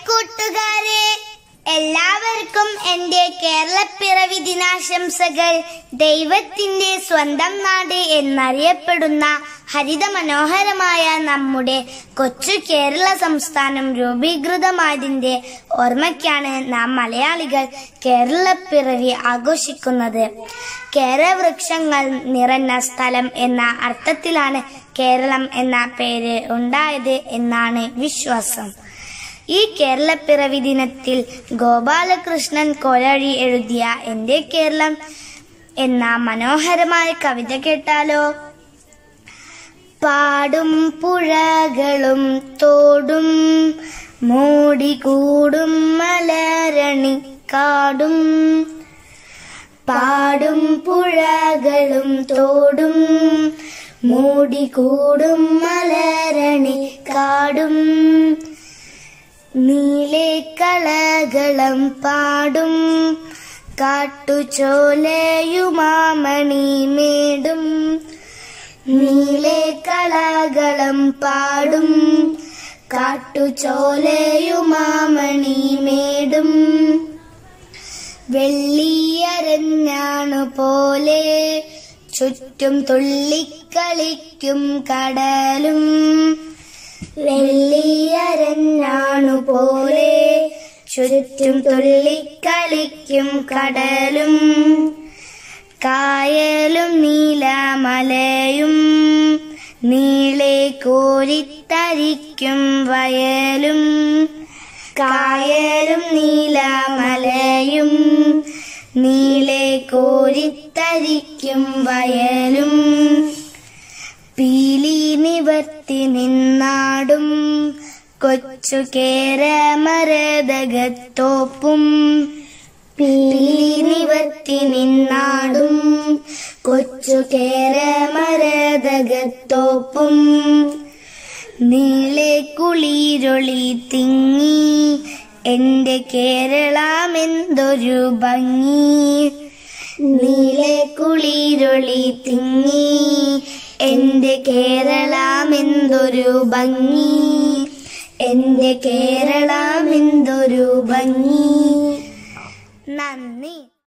കൂട്ടുകാരെ എല്ലാവർക്കും എന്റെ കേരളപ്പിറവി ദിനാശംസകൾ ദൈവത്തിന്റെ സ്വന്തം നാട് എന്നറിയപ്പെടുന്ന ഹരിത മനോഹരമായ നമ്മുടെ കൊച്ചു കേരള സംസ്ഥാനം രൂപീകൃതമായതിന്റെ ഓർമ്മയ്ക്കാണ് നാം മലയാളികൾ കേരളപ്പിറവി ആഘോഷിക്കുന്നത് കേരവൃക്ഷങ്ങൾ നിറഞ്ഞ സ്ഥലം എന്ന അർത്ഥത്തിലാണ് കേരളം എന്ന പേര് ഉണ്ടായത് എന്നാണ് വിശ്വാസം ഈ കേരളപ്പിറവി ദിനത്തിൽ ഗോപാലകൃഷ്ണൻ കൊലഴി എഴുതിയ എന്റെ കേരളം എന്ന മനോഹരമായ കവിത കേട്ടാലോ പാടും പുഴകളും തോടും മൂടികൂടും മലരണി കാടും പാടും പുഴകളും തോടും മൂടികൂടും മലരണി കാടും നീലെ കളകളം പാടും കാട്ടുചോലയുമാമണി മേടും നീലെ കളകളം പാടും കാട്ടുചോലയുമാമണി മേടും വെള്ളിയരഞ്ഞാണു പോലെ ചുറ്റും തുള്ളിക്കളിക്കും കടലും വെള്ളിയരഞ്ഞാണു പോലെ ചുറ്റും തുള്ളിക്കളിക്കും കടലും കായലും നീലമലയും നീളെ കോരിത്തരിക്കും വയലും കായലും നീലമലയും നീളെ കോരിത്തരിക്കും വയലും പീലി നിവർത്തി നിന്നാടും കൊച്ചു കേരമരതകത്തോപ്പും പീലി നിവർത്തി നിന്നാടും കൊച്ചു കേരമരതകത്തോപ്പും നീളെ കുളിരൊളി തിങ്ങി എന്റെ കേരളമെന്തൊരു ഭംഗി നീലെ കുളിരൊളി തിങ്ങി എന്റെ കേരളമെന്തൊരു ഭംഗി എന്റെ കേരളമെന്തൊരു ഭംഗി നന്ദി